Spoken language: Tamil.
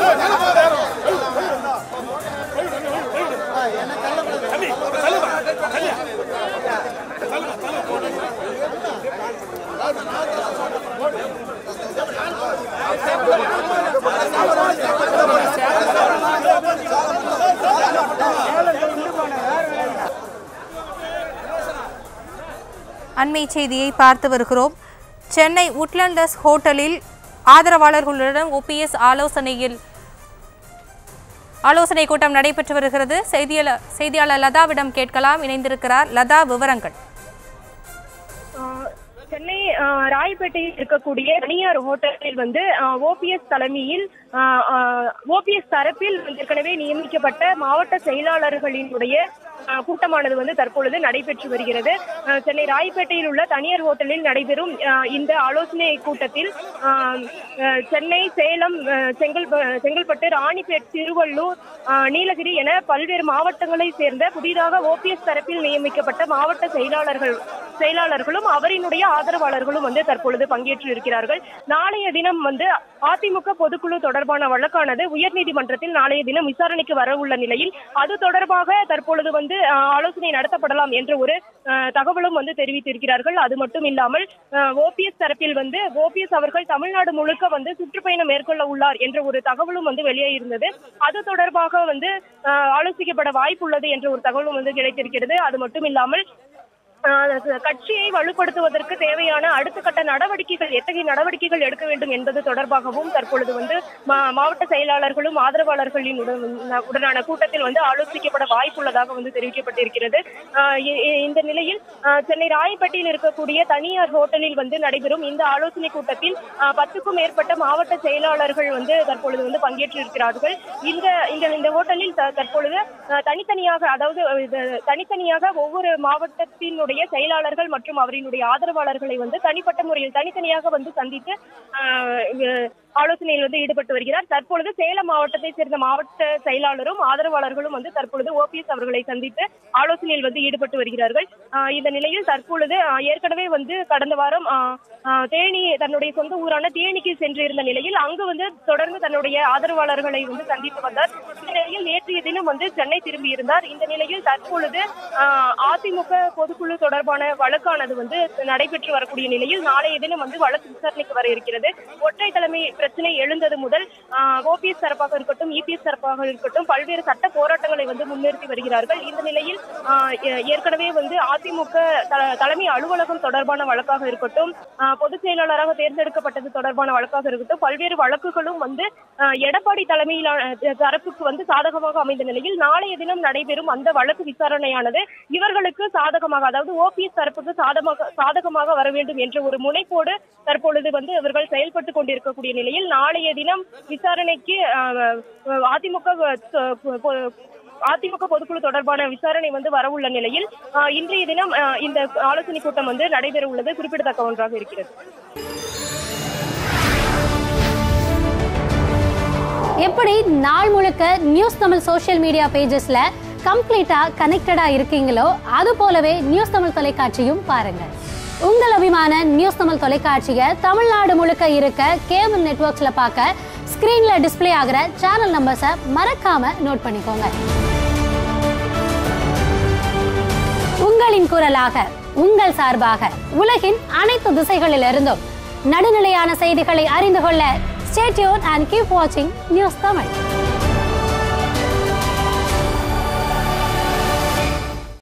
அண்மை செய்தியை பார்த்து வருகிறோம் சென்னை உட்லண்டஸ் ஹோட்டலில் ஆதரவாளர்களுடன் ஓபிஎஸ் ஆலோசனையில் ஆலோசனை கூட்டம் நடைபெற்று வருகிறது செய்தியாளர் செய்தியாளர் லதாவிடம் கேட்கலாம் இணைந்திருக்கிறார் லதா விவரங்கள் ஆஹ் சென்னை ஆஹ் ராயப்பேட்டையில் இருக்கக்கூடிய தனியார் ஹோட்டலில் வந்து ஓபிஎஸ் தலைமையில் ஓபிஎஸ் தரப்பில் ஏற்கனவே நியமிக்கப்பட்ட மாவட்ட செயலாளர்களினுடைய ஆஹ் கூட்டமானது வந்து தற்பொழுது நடைபெற்று வருகிறது ஆஹ் சென்னை ராயப்பேட்டையில் உள்ள தனியார் ஹோட்டலில் நடைபெறும் ஆஹ் இந்த ஆலோசனை கூட்டத்தில் ஆஹ் ஆஹ் சென்னை சேலம் ஆஹ் செங்கல் செங்கல்பட்டு ராணிப்பேட் திருவள்ளூர் ஆஹ் நீலகிரி என பல்வேறு மாவட்டங்களை சேர்ந்த புதிதாக ஓபிஎஸ் தரப்பில் நியமிக்கப்பட்ட மாவட்ட செயலாளர்கள் செயலாளர்களும் அவரினுடைய ஆதரவாளர்களும் வந்து தற்பொழுது பங்கேற்று இருக்கிறார்கள் நாளைய தினம் வந்து அதிமுக பொதுக்குழு தொடர்பான வழக்கானது உயர்நீதிமன்றத்தில் நாளைய தினம் விசாரணைக்கு வர உள்ள நிலையில் அது தொடர்பாக தற்பொழுது வந்து ஆஹ், ஆலோசனை நடத்தப்படலாம் என்ற ஒரு ஆஹ், தகவலும் வந்து தெரிவித்திருக்கிறார்கள் அது மட்டும் இல்லாமல் ஓபிஎஸ் தரப்பில் வந்து ஓபிஎஸ் அவர்கள் தமிழ்நாடு முழுக்க வந்து சுற்றுப்பயணம் மேற்கொள்ள உள்ளார் என்ற ஒரு தகவலும் வந்து வெளியே இருந்தது அது தொடர்பாக வந்து ஆஹ், ஆலோசிக்கப்பட வாய்ப்புள்ளது என்ற ஒரு தகவலும் வந்து கிடைத்திருக்கிறது அது மட்டும் இல்லாமல் ஆஹ் கட்சியை வலுப்படுத்துவதற்கு தேவையான அடுத்த கட்ட நடவடிக்கைகள் எத்தகைய நடவடிக்கைகள் எடுக்க வேண்டும் என்பது தொடர்பாகவும் தற்பொழுது வந்து மா- மாவட்ட செயலாளர்களும் ஆதரவாளர்களின் உடன்- உடனான கூட்டத்தில் வந்து ஆலோசிக்கப்பட வாய்ப்புள்ளதாக வந்து தெரிவிக்கப்பட்டிருக்கிறது ஆஹ் இ- இ- இந்த நிலையில் ஆஹ் சென்னை ராயப்பேட்டையில் இருக்கக்கூடிய தனியார் ஹோட்டலில் வந்து நடைபெறும் இந்த ஆலோசனை கூட்டத்தில் ஆஹ் பத்துக்கும் மேற்பட்ட மாவட்ட செயலாளர்கள் வந்து தற்பொழுது வந்து பங்கேற்று இருக்கிறார்கள் இந்த இந்த இந்த ஹோட்டலில் த- தற்பொழுது ஆஹ் தனித்தனியாக அதாவது அஹ் இது தனித்தனியாக ஒவ்வொரு மாவட்டத்தினுடைய செயலாளர்கள் மற்றும் அவரினுடைய ஆதரவாளர்களை வந்து தனிப்பட்ட முறையில் தனித்தனியாக வந்து சந்தித்து ஆஹ் இது ஆலோசனையில் வந்து ஈடுபட்டு வருகிறார் தற்பொழுது சேலம் மாவட்டத்தை சேர்ந்த மாவட்ட செயலாளரும் ஆதரவாளர்களும் வந்து தற்பொழுது ஓபிஎஸ் அவர்களை சந்தித்து ஆலோசனையில் வந்து ஈடுபட்டு வருகிறார்கள் ஆஹ் இந்த நிலையில் தற்பொழுது ஆஹ் ஏற்கனவே வந்து கடந்த வாரம் ஆஹ் ஆஹ் தேனி தன்னுடைய சொந்த ஊரான தேனிக்கு சென்றிருந்த நிலையில் அங்கு வந்து தொடர்ந்து தன்னுடைய ஆதரவாளர்களை வந்து சந்தித்து வந்தார் இந்த நிலையில் நேற்றைய தினம் வந்து சென்னை திரும்பி இருந்தார் இந்த நிலையில் தற்பொழுது ஆஹ் அதிமுக பொதுக்குழு தொடர்பான வழக்கானது வந்து நடைபெற்று வரக்கூடிய நிலையில் நாளைய தினம் வந்து வழக்கு விசாரணைக்கு வர இருக்கிறது ஒற்றை தலைமை பிரச்சனை எழுந்தது முதல் ஓபிஎஸ் தரப்பாக இருக்கட்டும் இபிஎஸ் தரப்பாக இருக்கட்டும் பல்வேறு சட்ட போராட்டங்களை வந்து முன்னிறுத்தி வருகிறார்கள் இந்த நிலையில் ஆஹ் ஏ- ஏற்கனவே வந்து அதிமுக த- தலைமை அலுவலகம் தொடர்பான வழக்காக இருக்கட்டும் ஆஹ் பொதுச் செயலாளராக தேர்ந்தெடுக்கப்பட்டது தொடர்பான வழக்காக இருக்கட்டும் பல்வேறு வழக்குகளும் வந்து ஆஹ் எடப்பாடி தலைமையிலான அஹ், தரப்புக்கு வந்து சாதகமாக அமைந்த நிலையில் நாளைய தினம் நடைபெறும் அந்த வழக்கு விசாரணையானது இவர்களுக்கு சாதகமாக அதாவது ஓபிஎஸ் தரப்புக்கு சாதகமாக சாதகமாக வர வேண்டும் என்ற ஒரு முனைப்போடு தற்பொழுது வந்து இவர்கள் செயல்பட்டு கொண்டிருக்கக்கூடிய நிலையில் நாளைய தினம் விசாரணைக்கு ஆஹ், ஆஹ், அதிமுக அஹ், பொ- பொ- அதிமுக பொதுக்குழு தொடர்பான விசாரணை வந்து வரவுள்ள நிலையில் ஆஹ், இன்றைய தினம் ஆஹ், இந்த ஆலோசனை கூட்டம் வந்து நடைபெற உள்ளது குறிப்பிடத்தக்க ஒன்றாக இருக்கிறது எப்படி நாள் முழுக்க நியூஸ் தமிழ் சோஷியல் மீடியா பேஜஸ்ல கம்ப்ளீட்டா கனெக்டடா இருக்கீங்களோ அது போலவே நியூஸ் தமிழ் தொலைக்காட்சியும் பாருங்க உங்கள் அபிமான நியூஸ் தமிழ் தொலைக்காட்சியை தமிழ்நாடு முழுக்க இருக்க கேபிள் நெட்வொர்க்ஸ்ல பார்க்க ஸ்கிரீன்ல டிஸ்ப்ளே ஆகிற சேனல் நம்பர்ஸை மறக்காம நோட் பண்ணிக்கோங்க உங்களின் குரலாக உங்கள் சார்பாக உலகின் அனைத்து திசைகளிலிருந்தும் நடுநிலையான செய்திகளை அறிந்து கொள்ள ஸ்டேட்யூன் அண்ட் கீப் வாட்சிங் நியூஸ் தமிழ்